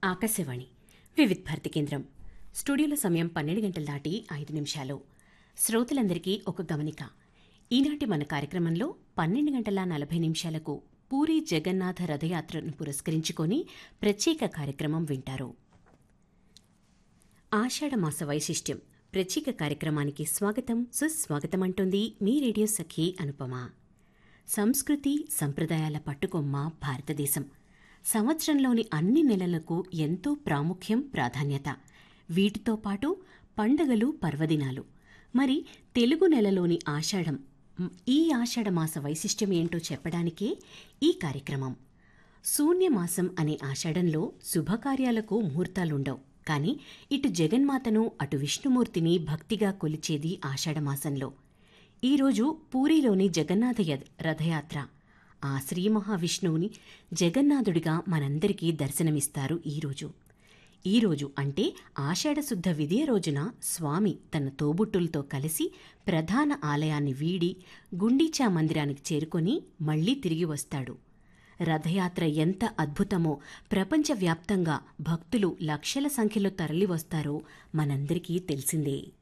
ఆకాశవాణి వివిధ్ భారతి కేంద్రం స్టూడియోలో సమయం పన్నెండు గంటల దాటి ఐదు నిమిషాలు శ్రోతలందరికీ ఒక గమనిక ఈనాటి మన కార్యక్రమంలో పన్నెండు గంటల నలభై నిమిషాలకు పూరి జగన్నాథ రథయాత్రను పురస్కరించుకొని ప్రత్యేక కార్యక్రమం వింటారు ఆషాఢమాస వైశిష్ట్యం ప్రత్యేక కార్యక్రమానికి స్వాగతం సుస్వాగతం అంటోంది మీ రేడియో సఖి అనుపమ సంస్కృతి సంప్రదాయాల పట్టుకొమ్మ భారతదేశం సంవత్సరంలోని అన్ని నెలలకు ఎంతో ప్రాముఖ్యం ప్రాధాన్యత వీటితో పాటు పండగలు పర్వదినాలు మరి తెలుగు నెలలోని ఆషాఢం మ్, ఈ ఆషాఢమాస వైశిష్ట్యం ఏంటో చెప్పడానికే ఈ కార్యక్రమం శూన్యమాసం అనే ఆషాఢంలో శుభకార్యాలకు ముహూర్తాలుండవు కాని ఇటు జగన్మాతను అటు విష్ణుమూర్తిని భక్తిగా కొలిచేది ఆషాఢమాసంలో ఈరోజు పూరిలోని జగన్నాథ యద్- రథయాత్ర ఆ శ్రీ మహావిష్ణువుని జగన్నాథుడిగా మనందరికీ దర్శనమిస్తారు ఈరోజు ఈరోజు అంటే ఆషాఢశుద్ధ విధియ రోజున స్వామి తన తోబుట్టులతో కలిసి ప్రధాన ఆలయాన్ని వీడి గుండీచా మందిరానికి చేరుకొని మళ్లీ తిరిగి వస్తాడు రథయాత్ర ఎంత అద్భుతమో ప్రపంచవ్యాప్తంగా భక్తులు లక్షల సంఖ్యలో తరలివస్తారో మనందరికీ తెలిసిందే